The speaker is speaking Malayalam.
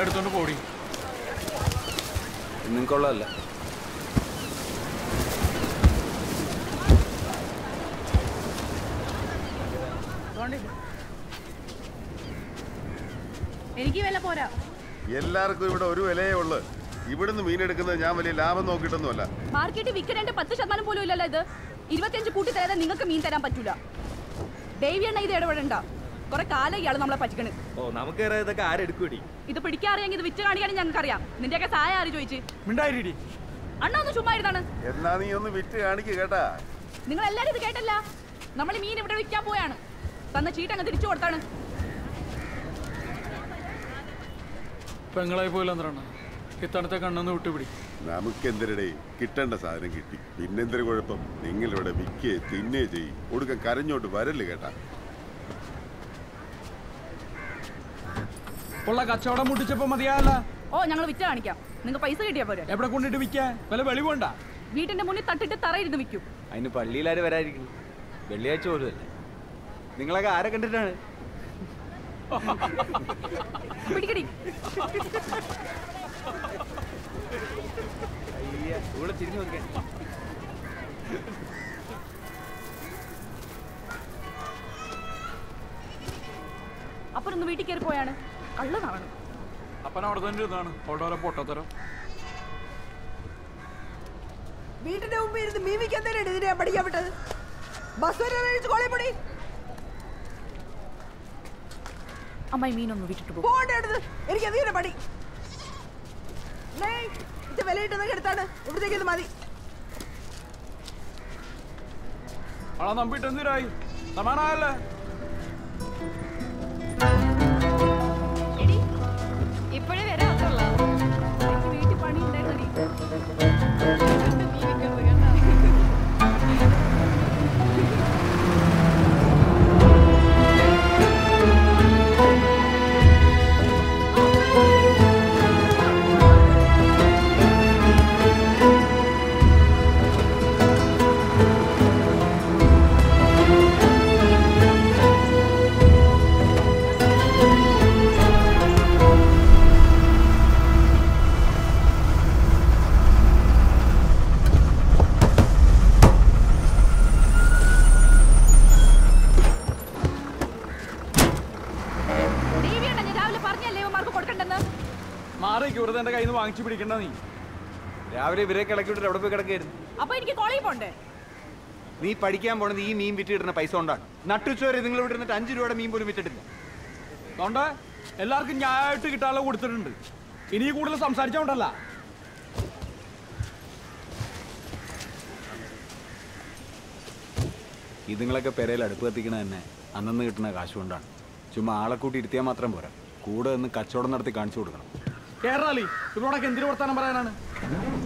വെള്ളം എടുത്തോണ്ട് പോടി നിങ്ങൾക്കുള്ളതല്ല എനിക്ക് വില പോരാ എല്ലാവർക്കും ഇവിടെ ഒരു വിലയേ ഉള്ളു ഇവിടുന്ന് മീനെടുക്കുന്നത് ഞാൻ വലിയ ലാഭം നോക്കിയിട്ടൊന്നുമല്ല മാർക്കറ്റിൽ വിൽക്കണേന്റെ പത്ത് ശതമാനം പോലും ഇല്ലല്ലോ ഇത് ഇരുപത്തിയഞ്ച് കൂട്ടി തരാതെ നിങ്ങൾക്ക് മീൻ തരാൻ പറ്റൂല ദേവി എണ്ണ ഇത് ഇടപെടണ്ട കുറെ കാലം ഇയാൾ നമ്മളെ പറ്റിക്കണ് ഓ നമുക്ക് ഇതൊക്കെ ആരെടുക്കൂടി ഇത് പിടിക്കാറിയെങ്കിൽ ഇത് വിറ്റ് കാണിക്കാനും ഞങ്ങൾക്ക് അറിയാം നിന്റെയൊക്കെ സഹായം ആര് ചോദിച്ച് മിണ്ടായിരിടി അണ്ണ ഒന്ന് ചുമ്മാ ഇരുന്നാണ് എന്നാ നീ ഒന്ന് വിറ്റ് കാണിക്ക് കേട്ടാ നിങ്ങൾ എല്ലാരും ഇത് കേട്ടല്ല നമ്മൾ മീൻ ഇവിടെ വിൽക്കാൻ പോയാണ് തന്ന ചീട്ട് അങ്ങ് തിരിച്ചു കൊടുത്താണ് പെങ്ങളായി പോയില്ലെന്നാണ് ഇത്തണത്തെ കണ്ണൊന്ന് വിട്ടുപിടി നമുക്കെന്തിരടേ കിട്ടേണ്ട സാധനം കിട്ടി പിന്നെന്തൊരു കുഴപ്പം നിങ്ങൾ ഇവിടെ വിൽക്കേ തിന്നേ ചെയ്യും ഒടുക്കം കരഞ്ഞോട്ട് വരല് കേട്ടാ ഉള്ള കച്ചവടം മുട്ടിച്ചപ്പോ മതിയായല്ല ഓ ഞങ്ങൾ വിറ്റ് കാണിക്കാം നിങ്ങൾ പൈസ കിട്ടിയാ പോരെ എവിടെ കൊണ്ടിട്ട് വിൽക്കാൻ വല്ല വെളിവുണ്ട വീട്ടിന്റെ മുന്നിൽ തട്ടിട്ട് തറയിരുന്ന് വിൽക്കും അതിന് പള്ളിയിലാര് വരാതിരിക്കുന്നു വെള്ളിയാഴ്ച പോലും അല്ലേ നിങ്ങളൊക്കെ ആരെ കണ്ടിട്ടാണ് പിടിക്കടി അയ്യ ഇവിടെ തിരിഞ്ഞു നോക്കിയാ അപ്പൊ ഒന്ന് വീട്ടിൽ കയറി പോയാണ് കള്ളനാണ് അപ്പൻ അവിടെ തന്നെ ഇരുന്നാണ് ഓട്ടോരെ പൊട്ടത്തരം വീട്ടിന്റെ മുമ്പിൽ ഇരുന്ന് മീമിക്കാൻ തന്നെ ഇതിനെ പഠിക്കാൻ വിട്ടത് ബസ് വരെ കഴിച്ച് കോളേ പൊടി അമ്മായി മീനൊന്ന് വിട്ടിട്ട് പോകും പോകേണ്ട അടുത്ത് എനിക്ക് അതിനെ പണി ലേയ്, ഇത് വിലയിട്ടതൊക്കെ എടുത്താണ് ഇവിടത്തേക്ക് ഇത് മതി ആളെ നമ്പിട്ട് എന്തിനായി സമാനായല്ലേ ഇപ്പോഴേ വരാത്തുള്ള വീട്ടിൽ പണി ഉണ്ടായിരുന്നടി ദേവിയാണ് ഞാൻ രാവിലെ പറഞ്ഞല്ലേ ഇവന്മാർക്ക് കൊടുക്കണ്ടെന്ന് മാറി വെറുതെ എന്റെ കയ്യിൽ നിന്ന് വാങ്ങിച്ചു പിടിക്കണ്ട നീ രാവിലെ ഇവരെ കിടക്കി വിട്ടിട്ട് എവിടെ പോയി കിടക്കായിരുന്നു അപ്പൊ എനിക്ക് കോളേജിൽ പോണ്ടേ നീ പഠിക്കാൻ പോണത് ഈ മീൻ വിറ്റ് കിട്ടുന്ന പൈസ കൊണ്ടാണ് നട്ടുച്ചോരെ നിങ്ങൾ ഇവിടെ ഇരുന്നിട്ട് അഞ്ച് രൂപയുടെ മീൻ പോലും വിറ്റിട്ടില്ല അതുകൊണ്ട് എല്ലാവർക്കും ന്യായമായിട്ട് കിട്ടാനുള്ള കൊടുത്തിട്ടുണ്ട് ഇനി കൂടുതൽ സംസാരിച്ചോണ്ടല്ല ഇതുങ്ങളൊക്കെ പെരയിൽ അടുപ്പ് കത്തിക്കണ തന്നെ അന്നന്ന് കിട്ടുന്ന കാശ് കൊണ്ടാണ് ചുമ്മാ ആളെ കൂട്ടി ഇരുത്തിയാൽ മാത്രം പോരാ കൂടെ നിന്ന് കച്ചവടം നടത്തി കാണിച്ചു കൊടുക്കണം കേരളാലി ഇവരോടൊക്കെ എന്തിനു വർത്താനം പറയാനാണ്